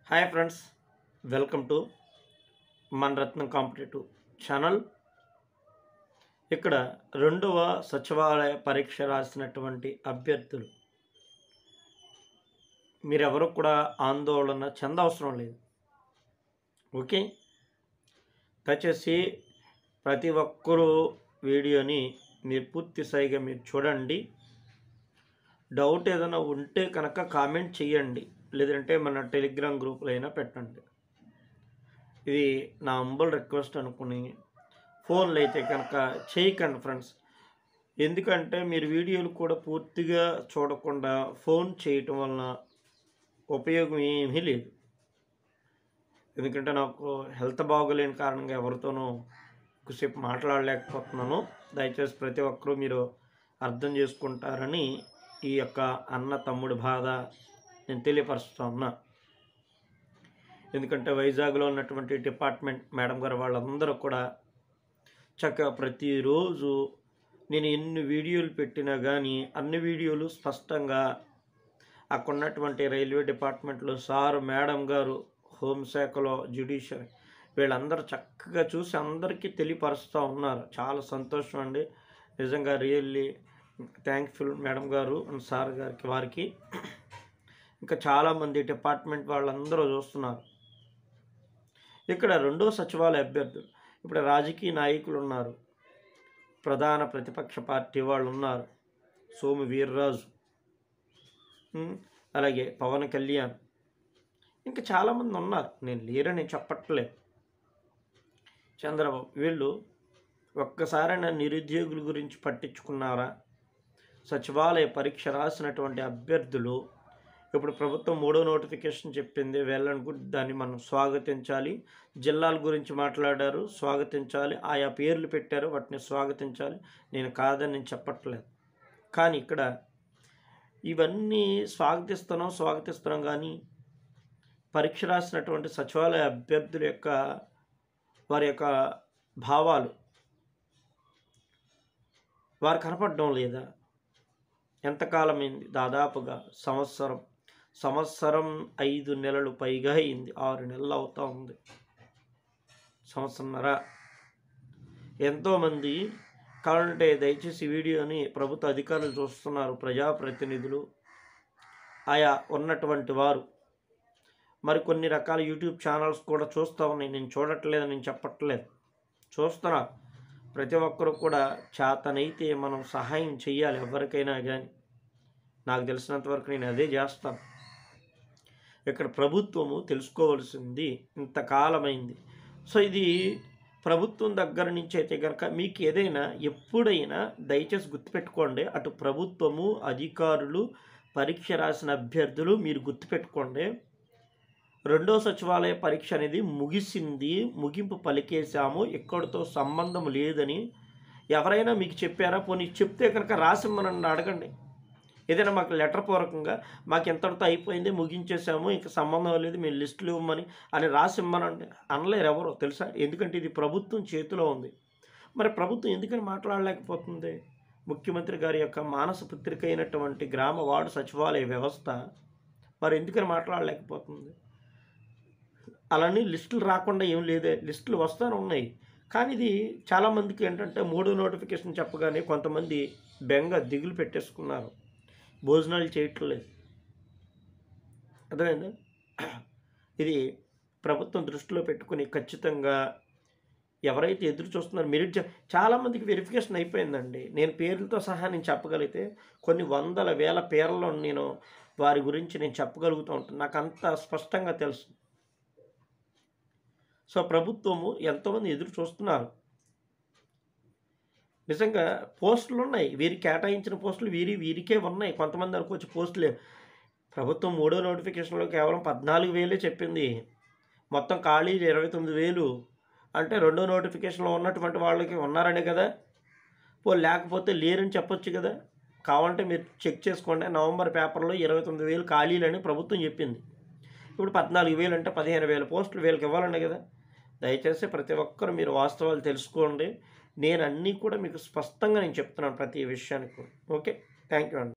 hi friends welcome to మన రత్నం competitive channel ఇక్కడ రెండవ సచివాలయ పరీక్ష రాసినటువంటి అభ్యర్థులు మీరెవరు కూడా ఆందోళన చెందవసరం లేదు ఓకే దయచేసి ప్రతి ఒక్కరూ వీడియోని మీరు పూర్తి స్థాయిగా మీరు చూడండి డౌట్ ఏదైనా ఉంటే కనుక కామెంట్ చేయండి లేదంటే మన టెలిగ్రామ్ గ్రూప్లో అయినా పెట్టండి ఇది నా అంబుల్ రిక్వెస్ట్ అనుకుని ఫోన్లు అయితే కనుక చేయకండి ఫ్రెండ్స్ ఎందుకంటే మీరు వీడియోలు కూడా పూర్తిగా చూడకుండా ఫోన్ చేయటం వలన ఉపయోగం ఏమీ లేదు ఎందుకంటే నాకు హెల్త్ బాగోలేని కారణంగా ఎవరితోనూ ఎక్కువసేపు మాట్లాడలేకపోతున్నాను దయచేసి ప్రతి ఒక్కరూ మీరు అర్థం చేసుకుంటారని ఈ యొక్క అన్న తమ్ముడి బాధ నేను తెలియపరుస్తా ఉన్నా ఎందుకంటే వైజాగ్లో ఉన్నటువంటి డిపార్ట్మెంట్ మేడం గారు వాళ్ళందరూ కూడా చక్కగా ప్రతిరోజు నేను ఎన్ని వీడియోలు పెట్టినా కానీ అన్ని వీడియోలు స్పష్టంగా అక్కడ ఉన్నటువంటి రైల్వే డిపార్ట్మెంట్లో సార్ మేడం గారు హోంశాఖలో జ్యుడిషియరీ వీళ్ళందరూ చక్కగా చూసి అందరికీ తెలియపరుస్తూ ఉన్నారు చాలా సంతోషం అండి నిజంగా రియల్లీ థ్యాంక్ఫుల్ మేడం గారు అండ్ సార్ గారికి వారికి ఇంకా చాలామంది డిపార్ట్మెంట్ వాళ్ళందరూ చూస్తున్నారు ఇక్కడ రెండో సచివాలయ అభ్యర్థులు ఇప్పుడు రాజకీయ నాయకులు ఉన్నారు ప్రధాన ప్రతిపక్ష పార్టీ వాళ్ళు ఉన్నారు సోము వీర్రాజు ఉమ్, అలాగే పవన్ కళ్యాణ్ ఇంకా చాలామంది ఉన్నారు నేను లేరని చెప్పట్లేదు చంద్రబాబు వీళ్ళు ఒక్కసారైనా నిరుద్యోగుల గురించి పట్టించుకున్నారా సచివాలయ పరీక్ష రాసినటువంటి అభ్యర్థులు ఇప్పుడు ప్రభుత్వం మూడో నోటిఫికేషన్ చెప్పింది వెళ్ళని కూడా దాన్ని మనం స్వాగతించాలి జిల్లాల గురించి మాట్లాడారు స్వాగతించాలి ఆయా పేర్లు పెట్టారు వాటిని స్వాగతించాలి నేను కాదని నేను చెప్పట్లేదు కానీ ఇక్కడ ఇవన్నీ స్వాగతిస్తున్నాం స్వాగతిస్తున్నాం కానీ పరీక్ష రాసినటువంటి సచివాలయ అభ్యర్థుల యొక్క వారి యొక్క భావాలు వారు కనపడడం లేదా ఎంతకాలమైంది దాదాపుగా సంవత్సరం సంవత్సరం ఐదు నెలలు పైగా అయింది ఆరు నెలలు అవుతా ఉంది సంవత్సరంన్నర ఎంతోమంది కావాలంటే దయచేసి ఈ వీడియోని ప్రభుత్వ అధికారులు చూస్తున్నారు ప్రజాప్రతినిధులు ఆయా ఉన్నటువంటి వారు మరి కొన్ని రకాల యూట్యూబ్ ఛానల్స్ కూడా చూస్తూ ఉన్నాయి నేను చూడట్లేదు నేను చెప్పట్లేదు చూస్తున్నా ప్రతి ఒక్కరు కూడా చేతనైతే మనం సహాయం చేయాలి ఎవరికైనా కానీ నాకు తెలిసినంత వరకు నేను అదే చేస్తాను ఇక్కడ ప్రభుత్వము తెలుసుకోవాల్సింది ఇంతకాలమైంది సో ఇది ప్రభుత్వం దగ్గర నుంచి అయితే కనుక మీకు ఏదైనా ఎప్పుడైనా దయచేసి గుర్తుపెట్టుకోండి అటు ప్రభుత్వము అధికారులు పరీక్ష రాసిన అభ్యర్థులు మీరు గుర్తుపెట్టుకోండి రెండో సచివాలయ పరీక్ష అనేది ముగిసింది ముగింపు పలికేశాము ఎక్కడితో సంబంధం లేదని ఎవరైనా మీకు చెప్పారా పోనీ చెప్తే కనుక రాసిమ్మనని అడగండి ఏదైనా మాకు లెటర్ పూర్వకంగా మాకు ఎంతటితో అయిపోయింది ముగించేసాము ఇంకా సంబంధం లేదు మేము లిస్టులు ఇవ్వమని అని రాసిమ్మనండి అనలేరు ఎవరో తెలుసా ఎందుకంటే ఇది ప్రభుత్వం చేతిలో ఉంది మరి ప్రభుత్వం ఎందుకని మాట్లాడలేకపోతుంది ముఖ్యమంత్రి గారి యొక్క మానస పుత్రిక అయినటువంటి గ్రామ వార్డు సచివాలయ వ్యవస్థ మరి ఎందుకని మాట్లాడలేకపోతుంది అలానే లిస్టులు రాకుండా ఏం లేదే లిస్టులు వస్తూనే ఉన్నాయి కానీ ఇది చాలామందికి ఏంటంటే మూడో నోటిఫికేషన్ చెప్పగానే కొంతమంది బెంగ దిగులు పెట్టేసుకున్నారు భోజనాలు చేయట్లేదు అర్థమైందా ఇది ప్రభుత్వం దృష్టిలో పెట్టుకుని ఖచ్చితంగా ఎవరైతే ఎదురు చూస్తున్నారో మెరిట్ చా- చాలామందికి వెరిఫికేషన్ అయిపోయిందండి నేను పేర్లతో సహా నేను చెప్పగలిగితే కొన్ని వందల వేల పేర్లలో నేను వారి గురించి నేను చెప్పగలుగుతూ ఉంటాను నాకు అంత స్పష్టంగా తెలుసు సో ప్రభుత్వము ఎంతోమంది ఎదురు చూస్తున్నారు నిజంగా పోస్టులు ఉన్నాయి వీరికి కేటాయించిన పోస్టులు వీరి వీరికే ఉన్నాయి కొంతమంది అనుకోవచ్చు పోస్టులే ప్రభుత్వం మూడో నోటిఫికేషన్లో కేవలం పద్నాలుగు వేలే చెప్పింది మొత్తం ఖాళీలు ఇరవై తొమ్మిది వేలు అంటే రెండో నోటిఫికేషన్లో ఉన్నటువంటి వాళ్ళకి ఉన్నారనే కదా పో లేకపోతే లేరని చెప్పొచ్చు కదా కావాలంటే మీరు చెక్ చేసుకోండి నవంబర్ పేపర్లో ఇరవై తొమ్మిది వేలు ఖాళీలని ప్రభుత్వం చెప్పింది ఇప్పుడు పద్నాలుగు వేలు అంటే పదిహేను వేల పోస్టులు వీళ్ళకి ఇవ్వాలండి కదా దయచేసి ప్రతి ఒక్కరు మీరు వాస్తవాలు తెలుసుకోండి నేను అన్నీ కూడా మీకు స్పష్టంగా నేను చెప్తున్నాను ప్రతి విషయానికి ఓకే థ్యాంక్ యూ అండి